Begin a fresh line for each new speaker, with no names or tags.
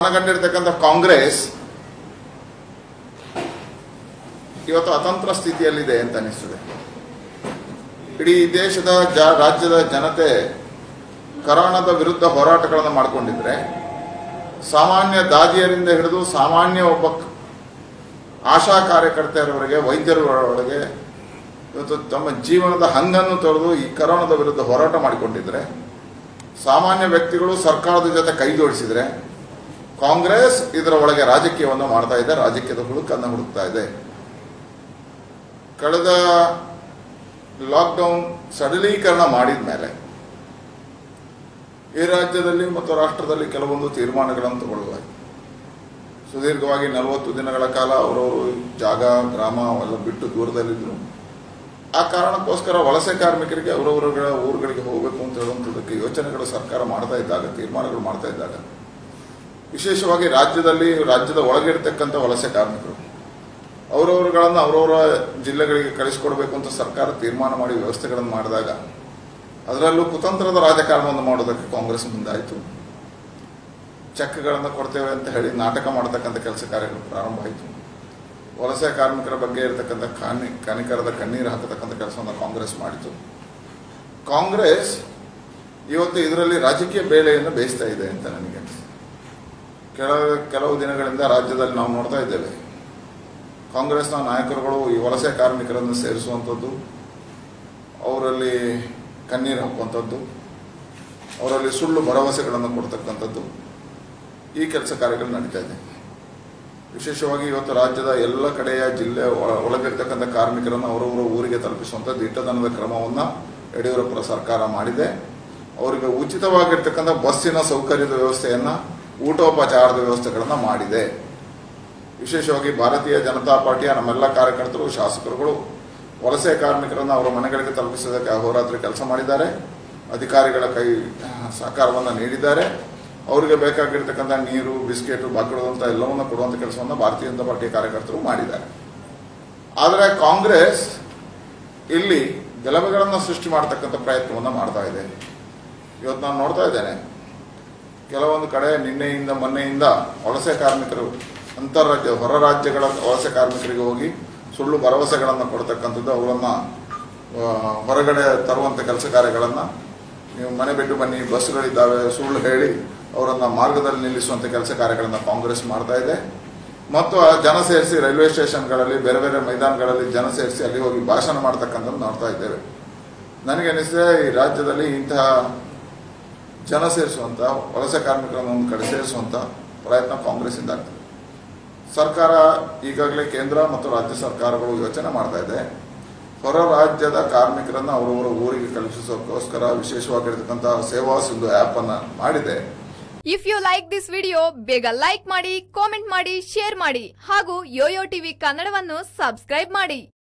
ಮನಗಂಡಿರ್ತಕ್ಕಂಥ ಕಾಂಗ್ರೆಸ್ ಇವತ್ತು ಅತಂತ್ರ ಸ್ಥಿತಿಯಲ್ಲಿದೆ ಅಂತ ಅನಿಸ್ತದೆ ಇಡೀ ದೇಶದ ಜ ರಾಜ್ಯದ ಜನತೆ ಕರೋನಾದ ವಿರುದ್ಧ ಹೋರಾಟಗಳನ್ನು ಮಾಡಿಕೊಂಡಿದ್ರೆ ಸಾಮಾನ್ಯ ದಾದಿಯರಿಂದ ಹಿಡಿದು ಸಾಮಾನ್ಯ ಒಬ್ಬ ಕ- ಆಶಾ ಕಾರ್ಯಕರ್ತೆಯರವರೆಗೆ ವೈದ್ಯರವರೆಗೆ ಇವತ್ತು ತಮ್ಮ ಜೀವನದ ಹಂಗನ್ನು ತೊರೆದು ಈ ಕರೋನಾದ ವಿರುದ್ಧ ಹೋರಾಟ ಮಾಡಿಕೊಂಡಿದ್ರೆ ಸಾಮಾನ್ಯ ವ್ಯಕ್ತಿಗಳು ಸರ್ಕಾರದ ಜೊತೆ ಕೈ ಜೋಡಿಸಿದ್ರೆ ಕಾಂಗ್ರೆಸ್ ಇದರ ಒಳಗೆ ರಾಜಕೀಯವನ್ನು ಮಾಡ್ತಾ ಇದೆ ರಾಜಕೀಯದ ಹುಡುಕನ್ನು ಹುಡುಕ್ತಾ ಇದೆ ಕಳೆದ ಲಾಕ್ಡೌನ್ ಸಡಲೀಕರಣ ಮಾಡಿದ ಮೇಲೆ ಈ ರಾಜ್ಯದಲ್ಲಿ ಮತ್ತು ರಾಷ್ಟ್ರದಲ್ಲಿ ಕೆಲವೊಂದು ತೀರ್ಮಾನಗಳನ್ನು ತಗೊಳ್ಳುವಾಗಿದೆ ಸುದೀರ್ಘವಾಗಿ ನಲವತ್ತು ದಿನಗಳ ಕಾಲ ಅವರವರು ಜಾಗ ಗ್ರಾಮ ಅವೆಲ್ಲ ಬಿಟ್ಟು ದೂರದಲ್ಲಿದ್ದರು ಆ ಕಾರಣಕ್ಕೋಸ್ಕರ ವಲಸೆ ಕಾರ್ಮಿಕರಿಗೆ ಅವರವರ ಊರುಗಳಿಗೆ ಹೋಗಬೇಕು ಅಂತ ಹೇಳುವಂಥದ್ದಕ್ಕೆ ಯೋಚನೆಗಳು ಸರ್ಕಾರ ಮಾಡ್ತಾ ಇದ್ದಾಗ ತೀರ್ಮಾನಗಳು ಮಾಡ್ತಾ ಇದ್ದಾಗ ವಿಶೇಷವಾಗಿ ರಾಜ್ಯದಲ್ಲಿ ರಾಜ್ಯದ ಒಳಗಿರ್ತಕ್ಕಂಥ ವಲಸೆ ಕಾರ್ಮಿಕರು ಅವರವರುಗಳನ್ನು ಅವರವರ ಜಿಲ್ಲೆಗಳಿಗೆ ಕಳಿಸ್ಕೊಡ್ಬೇಕು ಅಂತ ಸರ್ಕಾರ ತೀರ್ಮಾನ ಮಾಡಿ ವ್ಯವಸ್ಥೆಗಳನ್ನು ಮಾಡಿದಾಗ ಅದರಲ್ಲೂ ಕುತಂತ್ರದ ರಾಜಕಾರಣವನ್ನು ಮಾಡೋದಕ್ಕೆ ಕಾಂಗ್ರೆಸ್ ಮುಂದಾಯಿತು ಚೆಕ್ಗಳನ್ನು ಕೊಡ್ತೇವೆ ಅಂತ ಹೇಳಿ ನಾಟಕ ಮಾಡತಕ್ಕಂಥ ಕೆಲಸ ಕಾರ್ಯಗಳು ಪ್ರಾರಂಭ ಆಯಿತು ವಲಸೆ ಕಾರ್ಮಿಕರ ಬಗ್ಗೆ ಇರತಕ್ಕಂಥ ಕಾನಿ ಕನಿಕರದ ಕಣ್ಣೀರು ಹಾಕತಕ್ಕಂಥ ಕೆಲಸವನ್ನು ಕಾಂಗ್ರೆಸ್ ಮಾಡಿತು ಕಾಂಗ್ರೆಸ್ ಇವತ್ತು ಇದರಲ್ಲಿ ರಾಜಕೀಯ ಬೇಳೆಯನ್ನು ಬೇಯಿಸ್ತಾ ಇದೆ ಅಂತ ನನಗೆ ಅನಿಸ್ತದೆ ಕೆಲ ಕೆಲವು ದಿನಗಳಿಂದ ರಾಜ್ಯದಲ್ಲಿ ನಾವು ನೋಡ್ತಾ ಇದ್ದೇವೆ ಕಾಂಗ್ರೆಸ್ನ ನಾಯಕರುಗಳು ಈ ವಲಸೆ ಕಾರ್ಮಿಕರನ್ನು ಸೇರಿಸುವಂಥದ್ದು ಅವರಲ್ಲಿ ಕಣ್ಣೀರು ಹಾಕುವಂಥದ್ದು ಅವರಲ್ಲಿ ಸುಳ್ಳು ಭರವಸೆಗಳನ್ನು ಕೊಡ್ತಕ್ಕಂಥದ್ದು ಈ ಕೆಲಸ ಕಾರ್ಯಗಳು ನಡೀತಾ ಇದೆ ವಿಶೇಷವಾಗಿ ಇವತ್ತು ರಾಜ್ಯದ ಎಲ್ಲ ಕಡೆಯ ಜಿಲ್ಲೆ ಒಳ- ಒಳಗಿರ್ತಕ್ಕಂಥ ಕಾರ್ಮಿಕರನ್ನು ಅವರವರ ಊರಿಗೆ ತಲುಪಿಸುವಂಥ ದಿಟ್ಟತನದ ಕ್ರಮವನ್ನು ಯಡಿಯೂರಪ್ಪರ ಸರ್ಕಾರ ಮಾಡಿದೆ ಅವರಿಗೆ ಉಚಿತವಾಗಿರ್ತಕ್ಕಂಥ ಬಸ್ಸಿನ ಸೌಕರ್ಯದ ವ್ಯವಸ್ಥೆಯನ್ನು ಊಟೋಪಚಾರದ ವ್ಯವಸ್ಥೆಗಳನ್ನು ಮಾಡಿದೆ ವಿಶೇಷವಾಗಿ ಭಾರತೀಯ ಜನತಾ ಪಾರ್ಟಿಯ ನಮ್ಮೆಲ್ಲ ಕಾರ್ಯಕರ್ತರು ಶಾಸಕರುಗಳು ವಲಸೆ ಕಾರ್ಮಿಕರನ್ನು ಅವರ ಮನೆಗಳಿಗೆ ತಲುಪಿಸೋದಕ್ಕೆ ಅಹೋರಾತ್ರಿ ಕೆಲಸ ಮಾಡಿದ್ದಾರೆ ಅಧಿಕಾರಿಗಳ ಕೈ ಸಹಕಾರವನ್ನು ನೀಡಿದ್ದಾರೆ ಅವರಿಗೆ ಬೇಕಾಗಿರ್ತಕ್ಕಂಥ ನೀರು ಬಿಸ್ಕೆಟ್ ಬಾಕಿಡುವಂಥ ಎಲ್ಲವನ್ನು ಕೊಡುವಂಥ ಕೆಲಸವನ್ನು ಭಾರತೀಯ ಜನತಾ ಪಾರ್ಟಿಯ ಕಾರ್ಯಕರ್ತರು ಮಾಡಿದ್ದಾರೆ ಆದರೆ ಕಾಂಗ್ರೆಸ್ ಇಲ್ಲಿ ಗಲಭೆಗಳನ್ನು ಸೃಷ್ಟಿ ಮಾಡತಕ್ಕಂಥ ಪ್ರಯತ್ನವನ್ನು ಮಾಡ್ತಾ ಇದೆ ಇವತ್ತು ನಾನು ನೋಡ್ತಾ ಇದ್ದೇನೆ ಕೆಲವೊಂದು ಕಡೆ ನಿನ್ನೆಯಿಂದ ಮೊನ್ನೆಯಿಂದ ವಲಸೆ ಕಾರ್ಮಿಕರು ಅಂತಾರಾಜ್ಯ ಹೊರ ರಾಜ್ಯಗಳ ವಲಸೆ ಕಾರ್ಮಿಕರಿಗೆ ಹೋಗಿ ಸುಳ್ಳು ಭರವಸೆಗಳನ್ನು ಕೊಡ್ತಕ್ಕಂಥದ್ದು ಅವರನ್ನು ಹೊರಗಡೆ ತರುವಂಥ ಕೆಲಸ ಕಾರ್ಯಗಳನ್ನು ನೀವು ಮನೆ ಬಿಟ್ಟು ಬನ್ನಿ ಬಸ್ಗಳಿದ್ದಾವೆ ಸುಳ್ಳು ಹೇಳಿ ಅವರನ್ನು ಮಾರ್ಗದಲ್ಲಿ ನಿಲ್ಲಿಸುವಂಥ ಕೆಲಸ ಕಾರ್ಯಗಳನ್ನು ಕಾಂಗ್ರೆಸ್ ಮಾಡ್ತಾ ಇದೆ ಮತ್ತು ಆ ಜನ ಸೇರಿಸಿ ರೈಲ್ವೆ ಸ್ಟೇಷನ್ಗಳಲ್ಲಿ ಬೇರೆ ಬೇರೆ ಮೈದಾನಗಳಲ್ಲಿ ಜನ ಸೇರಿಸಿ ಅಲ್ಲಿ ಹೋಗಿ ಭಾಷಣ ಮಾಡ್ತಕ್ಕಂಥದ್ದು ನೋಡ್ತಾ ಇದ್ದೇವೆ ನನಗೆ ಅನಿಸಿದೆ ಈ ರಾಜ್ಯದಲ್ಲಿ ಇಂತಹ ಜನ ಸೇರಿಸುವಂತ ವಲಸೆ ಕಾರ್ಮಿಕರನ್ನು ಒಂದು ಕಡೆ ಸೇರಿಸುವಂತ ಪ್ರಯತ್ನ ಕಾಂಗ್ರೆಸ್ಸಿಂದ ಆಗ್ತದೆ ಸರ್ಕಾರ ಈಗಾಗಲೇ ಕೇಂದ್ರ ಮತ್ತು ರಾಜ್ಯ ಸರ್ಕಾರಗಳು ಯೋಚನೆ ಮಾಡ್ತಾ ಇದೆ ಹೊರ ರಾಜ್ಯದ ಕಾರ್ಮಿಕರನ್ನು ಅವರವರ ಊರಿಗೆ ಕಳುಹಿಸೋಕ್ಕೋಸ್ಕರ ವಿಶೇಷವಾಗಿರ್ತಕ್ಕಂಥ ಸೇವಾ ಸಿಂಧು ಆ್ಯಪ್ ಅನ್ನ ಮಾಡಿದೆ
if you like this video ಬೇಗ ಲೈಕ್ ಮಾಡಿ ಕಾಮೆಂಟ್ ಮಾಡಿ ಶೇರ್ ಮಾಡಿ ಹಾಗೂ ಯೋಯೋ ಟಿವಿ ಕನ್ನಡವನ್ನು ಸಬ್ಸ್ಕ್ರೈಬ್ ಮಾಡಿ